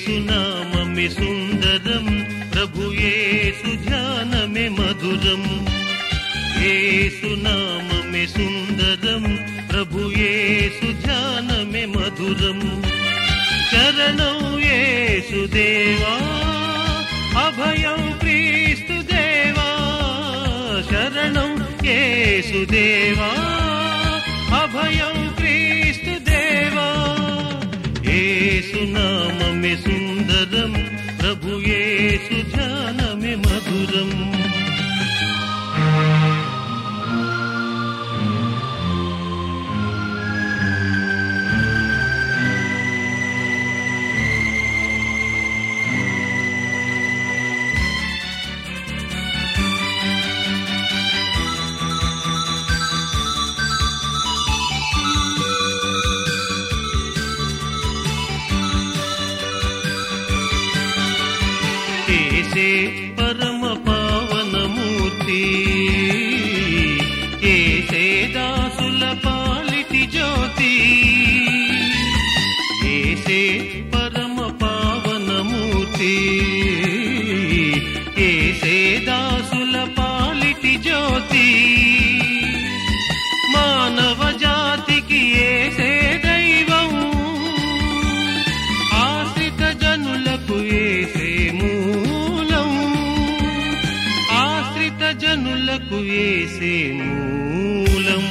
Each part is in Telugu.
ఏసునామమే సుందరం ప్రభు యేసు ధ్యానమే మధురం ఏసునామమే సుందరం ప్రభు యేసు ధ్యానమే మధురం శరణం యేసుదేవా అభయం క్రీస్తు దేవా శరణం యేసుదేవా అభయం క్రీస్తు దేవా ఏసునామమే సుందరం ప్రభు యేసు ధ్యానమే మధురం ఏసే పరమ పావనమూర్తి ఏసే దాసుల పాలిటి జ్యోతి ఏసే పరమ పావనమూర్తి ఏసే దాసుల పాలిటి జ్యోతి మానవ జాతికి ఏసే దైవం ఆశ్రిత జనులకు ఏసే మూలం ఆశ్రిత జనులకు ఏసే మూలం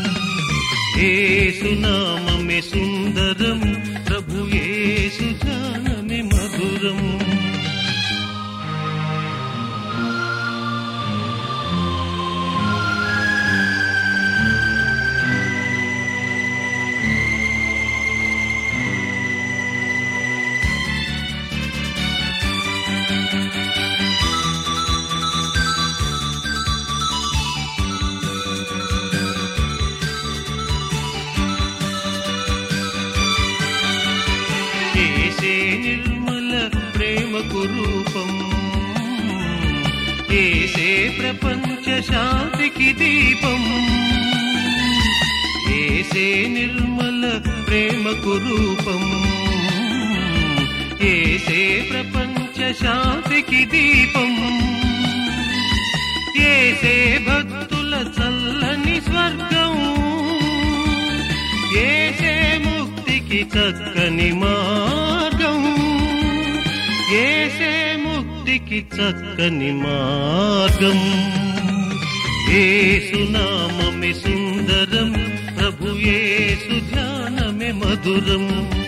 ఏసునామమే సుందరం ప్రభు ఏసు జానమే మధురం ఏసే నిర్మల ప్రేమకు రూపం ఏసే ప్రపంచ శాంతికి దీపం ఏసే నిర్మల ప్రేమకు రూపం ఏసే ప్రపంచ శాంతికి దీపం ఏసే భక్తుల చల్లని స్వర్గం ఏసే ముక్తికి చక్కని మార్గం ఏసే ముక్తికి చక్కని మార్గం ఏసునామమే సుందరం ప్రభు ఏసు ధ్యానమే మధురం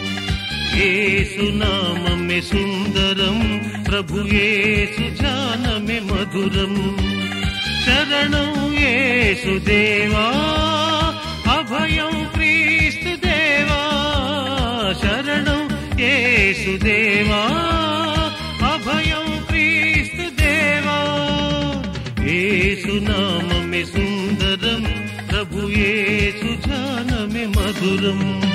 ఏసునామమే సుందరం ప్రభు ఏసు ధ్యానమే మధురం శరణం యేసుదేవా అభయం క్రీస్తు దేవా శరణం యేసుదేవా అభయం క్రీస్తు దేవా ఏసునామమే సుందరం ప్రభు యేసు జానమే మధురం